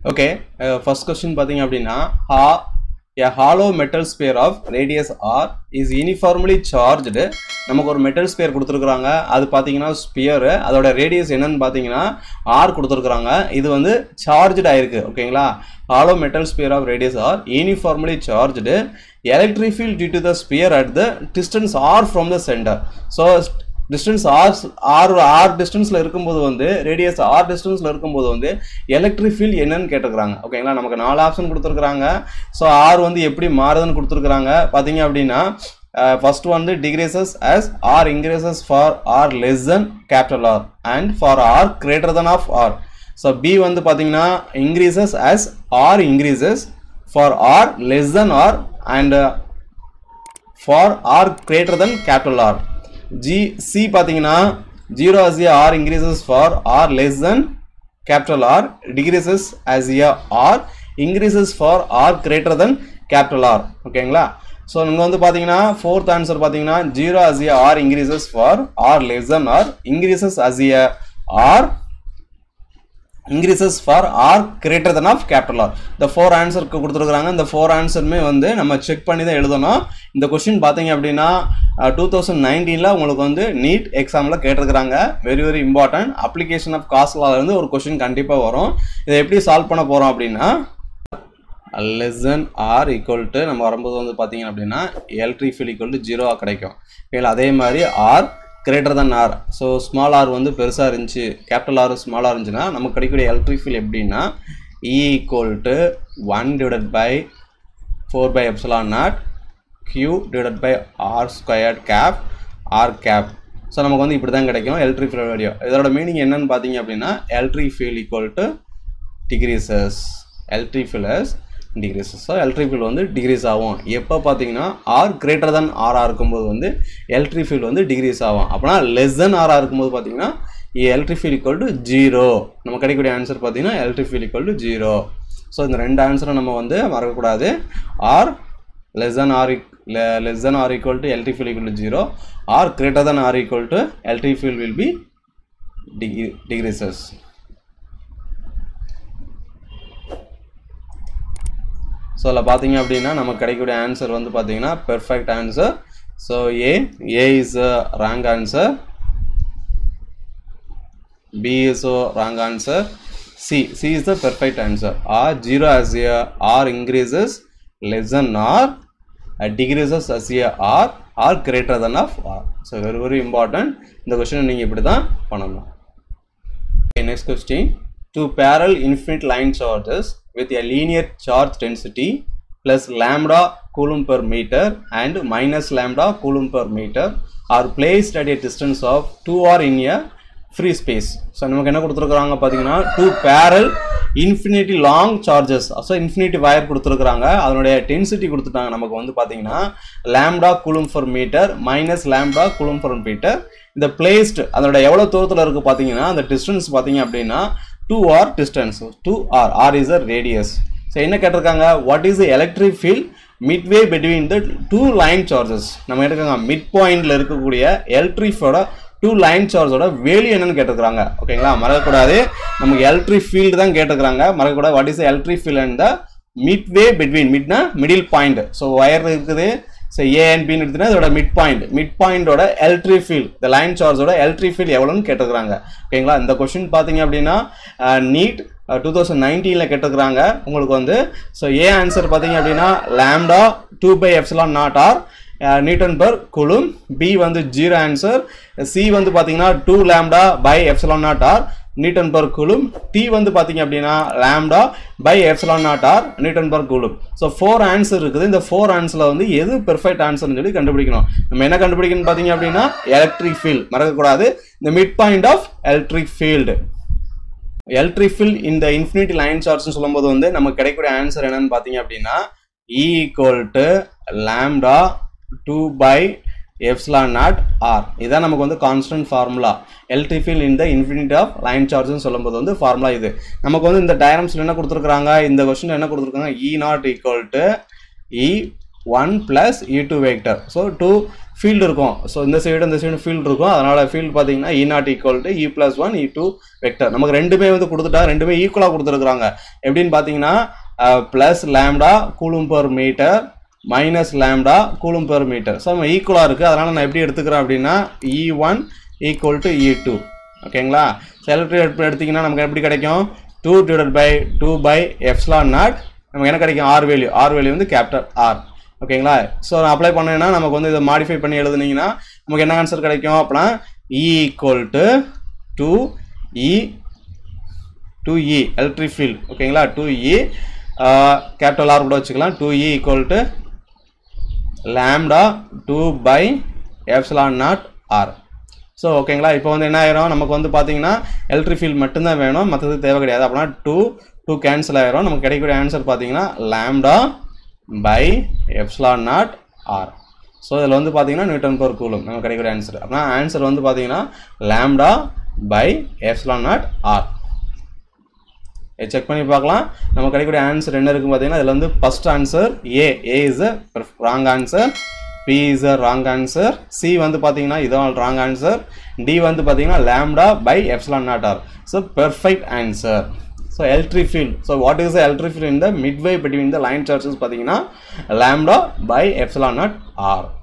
Okay first question பார்த்தீங்க அப்படின்னா ஹா a hollow metal sphere of radius r is uniformly charged நமக்கு ஒரு மெட்டல் ஸ்பியர் கொடுத்துருக்குறாங்க அது பார்த்தீங்கன்னா ஸ்பியர் அதோட ரேடியஸ் என்னன்னு பார்த்தீங்கன்னா ஆர் கொடுத்துருக்குறாங்க இது வந்து சார்ஜ்டு ஆயிருக்கு ஓகேங்களா hollow metal sphere of radius R uniformly charged electric field due to the sphere at the distance R from the centre so distance R R R டிஸ்டன்ஸில் இருக்கும்போது வந்து ரேடியஸ் ஆர் டிஸ்டன்ஸில் இருக்கும்போது வந்து எலக்ட்ரிக் ஃபீல்ட் என்னன்னு கேட்டுக்கிறாங்க ஓகேங்களா நமக்கு நாலு ஆப்ஷன் கொடுத்துருக்குறாங்க ஸோ ஆர் வந்து எப்படி மாறுதுன்னு கொடுத்துருக்குறாங்க பார்த்தீங்க அப்படின்னா ஃபர்ஸ்ட் வந்து decreases as R increases for R less than capital R and for R greater than of R so B வந்து பார்த்தீங்கன்னா increases as R increases for R less than R and for R greater than capital R G C பார்த்தீங்கன்னா zero as a R increases for R less than capital R decreases as a R increases for R greater than capital R ஓகேங்களா so இங்கே வந்து பார்த்தீங்கன்னா fourth answer பார்த்தீங்கன்னா zero as a R increases for R less than R increases as a R increases for R greater than of capital R இந்த four ஆன்சருக்கு கொடுத்துருக்குறாங்க இந்த four ஆன்சருமே வந்து நம்ம செக் பண்ணி தான் எழுதணும் இந்த கொஸ்டின் பார்த்தீங்க அப்படின்னா டூ தௌசண்ட் நைன்டீனில் உங்களுக்கு வந்து நீட் எக்ஸாமில் கேட்டிருக்கிறாங்க very very important application of காஸ்ட்லால இருந்து ஒரு கொஸ்டின் கண்டிப்பாக வரும் இதை எப்படி சால்வ் பண்ண போகிறோம் அப்படின்னா less than R equal to நம்ம வரும்போது வந்து பார்த்தீங்க அப்படின்னா எலக்ட்ரிக் ஃபீல் ஈக்குவல் டு ஜீரோவாக கிடைக்கும் இல்லை அதே மாதிரி R greater than R so small R வந்து பெருசாக இருந்துச்சு கேபிட்டல் ஆர் ஸ்மாலாக இருந்துச்சுன்னா நமக்கு கிடைக்கக்கூடிய எலக்ட்ரிக் ஃபீல் எப்படின்னா E equal to one divided by four pi epsilon naught q divided by R squared cap R cap so நமக்கு வந்து இப்படி தான் கிடைக்கும் எலக்ட்ரிக் ஃபீல்ட் வீடியோ இதோட மீனிங் என்னன்னு பார்த்தீங்க அப்படின்னா electric field equal to decreases electric fields decreases so electric field வந்து டிகிரீஸ் ஆகும் எப்போ பார்த்தீங்கன்னா ஆர் கிரேட்டர் than ஆராக இருக்கும்போது வந்து எலக்ட்ரிக் ஃபீல்டு வந்து டிகிரீஸ் ஆகும் அப்போனா லெஸ் தென் ஆராக இருக்கும்போது பார்த்தீங்கன்னா electric field equal to zero நம்ம கிடைக்கக்கூடிய ஆன்சர் பார்த்தீங்கன்னா electric field equal to zero so இந்த ரெண்டு ஆன்சரும் நம்ம வந்து மறக்கக்கூடாது R less than R less than or equal to electric field equal to 0 or greater than or equal to electric field will be deg- decreases so அதில் பார்த்தீங்க அப்படின்னா நமக்கு கிடைக்கக்கூடிய ஆன்சர் வந்து பார்த்தீங்கன்னா perfect answer so A A is wrong answer B is a wrong answer. C. C is the perfect answer. R 0 as a R increases less than R uh, decreases as a R R greater than of R. So very very important. இந்த question நீங்கள் இப்படி தான் பண்ணணும் Okay, next question. Two parallel infinite line charges with a linear charge density plus lambda coulomb per meter and minus lambda coulomb per meter are placed at a distance of 2r in a free space. So நமக்கு என்ன கொடுத்துருக்குறாங்க பார்த்தீங்கன்னா two parallel infinity long charges so infinity wire கொடுத்துருக்குறாங்க அதனுடைய density கொடுத்துட்டாங்க நமக்கு வந்து பார்த்தீங்கன்னா lambda coulomb per metre minus lambda coulomb per metre இந்த பிளேஸ்ட் அதோட எவ்வளோ தூரத்தில் இருக்குது பார்த்தீங்கன்னா அந்த டிஸ்டன்ஸ் பார்த்தீங்க அப்படின்னா two R distance two R R is a radius so என்ன கேட்டிருக்காங்க what is electric field midway between the two line charges நம்ம எடுக்காங்க மிட் பாயிண்ட்ல இருக்கக்கூடிய எலக்ட்ரிஃபோட டூ லைன் சார்ஜோட வேல்யூ என்னன்னு கேட்டிருக்காங்க ஓகேங்களா மறக்கக்கூடாது நமக்கு எலக்ட்ரிக் ஃபீல்டு தான் கேட்டிருக்காங்க மறக்கக்கூடாது what is electric field and the midway between மிட்னா மிடில் பாயிண்ட் ஸோ ஒயர் இருக்குது ஸோ ஏ அண்ட் பின்னு எடுத்துனா இதோட மிட் பாயிண்ட் மிட் பாயிண்டோட எலக்ட்ரிக் ஃபீல்ட் இந்த லைன் சார்ஜோட எலக்ட்ரிக் ஃபீல்ட் எவ்வளோன்னு கேட்டிருக்காங்க ஓகேங்களா இந்த கொஸ்டின் பார்த்தீங்க அப்படின்னா நீட் டூ தௌசண்ட் நைன்டீனில் கேட்டிருக்கிறாங்க உங்களுக்கு வந்து ஸோ ஏ ஆன்சர் பார்த்தீங்க அப்படின்னா lambda two pi epsilon naught R newton per coulomb B வந்து ஜீரோ ஆன்சர் சி வந்து பார்த்தீங்கன்னா two lambda pi epsilon naught R newton per coulomb D வந்து பார்த்தீங்க அப்படின்னா lambda pi epsilon naught R newton per coulomb so four answer இருக்குது இந்த four ஆன்சரில் வந்து எது பெர்ஃபெக்ட் ஆன்சர்னு சொல்லி கண்டுபிடிக்கணும் நம்ம என்ன கண்டுபிடிக்கணும் பார்த்தீங்க அப்படின்னா எலக்ட்ரிக் ஃபீல்ட் மறக்கக்கூடாது இந்த mid point of electric field electric field இந்த இன்ஃபினிட்டி லைன் சார்ஜ்னு சொல்லும்போது வந்து நமக்கு கிடைக்கக்கூடிய ஆன்சர் என்னன்னு பார்த்தீங்க அப்படின்னா E equal to lambda two pi epsilon naught R இதான் நமக்கு வந்து கான்ஸ்டன்ட் ஃபார்முலா எலக்ட்ரிக் ஃபீல்ட் இந்த இன்ஃபினிட்டி ஆஃப் லைன் சார்ஜ்னு சொல்லும்போது வந்து ஃபார்முலா இது நமக்கு வந்து இந்த டயரம்ஸில் என்ன கொடுத்துருக்காங்க இந்த கொஸ்டின் என்ன கொடுத்துருக்காங்க E naught equal to E one plus E two vector so two field இருக்கும் ஸோ இந்த சைடு இந்த சைடு ஃபீல்டு இருக்கும் அதனால் ஃபீல்டு பார்த்தீங்கன்னா E naught equal to E plus one E two vector நமக்கு ரெண்டுமே வந்து கொடுத்துட்டா ரெண்டுமே ஈக்குவலாக கொடுத்துருக்குறாங்க எப்படின்னு பார்த்தீங்கன்னா plus lambda coulomb per metre minus lambda coulomb per metre so நம்ம ஈக்குவலாக இருக்குது அதனால் நான் எப்படி எடுத்துக்கிறேன் அப்படின்னா E one equal to E two ஓகேங்களா செலக்ட்ரி எடுத்திங்கன்னா நமக்கு எப்படி கிடைக்கும் two divide by two pi epsilon naught நமக்கு என்ன கிடைக்கும் ஆர் வேல்யூ ஆர் வேல்யூ வந்து கேபிட்டல் ஆர் ஓகேங்களா ஸோ நான் அப்ளை பண்ணேன்னா நமக்கு வந்து இதை மாடிஃபை பண்ணி எழுதுனீங்கன்னா நமக்கு என்ன ஆன்சர் கிடைக்கும் அப்படின்னா E equal to two E two E electric field ஓகேங்களா டூ இ கேபிட்டல் ஆர் கூட வச்சுக்கலாம் two E equal to lambda two pi epsilon naught R so ஓகேங்களா இப்போ வந்து என்ன ஆயிரும் நமக்கு வந்து பார்த்தீங்கன்னா எலக்ட்ரிக் ஃபீல்ட் மட்டும்தான் வேணும் மற்றது தேவை கிடையாது அப்படின்னா டூ டூ கேன்சல் ஆயிரும் நமக்கு கிடைக்கக்கூடிய ஆன்சர் பார்த்தீங்கன்னா lambda pi epsilon naught R so இதில் வந்து பார்த்தீங்கன்னா நியூட்டன் பர் கூலும் நமக்கு கிடைக்கக்கூடிய ஆன்சர் அப்படின்னா ஆன்சர் வந்து பார்த்தீங்கன்னா lambda pi epsilon naught R check பண்ணி பார்க்கலாம் நமக்கு கிடைக்கக்கூடிய ஆன்சர் என்ன இருக்குது பார்த்தீங்கன்னா இதில் வந்து first answer A A is a wrong answer B is a wrong answer C வந்து பார்த்தீங்கன்னா இதுவும் ராங் ஆன்சர் டி வந்து பார்த்தீங்கன்னா lambda pi epsilon naught R so perfect answer so electric field so what is electric field இந்த midway between the line charges பார்த்தீங்கன்னா lambda pi epsilon naught R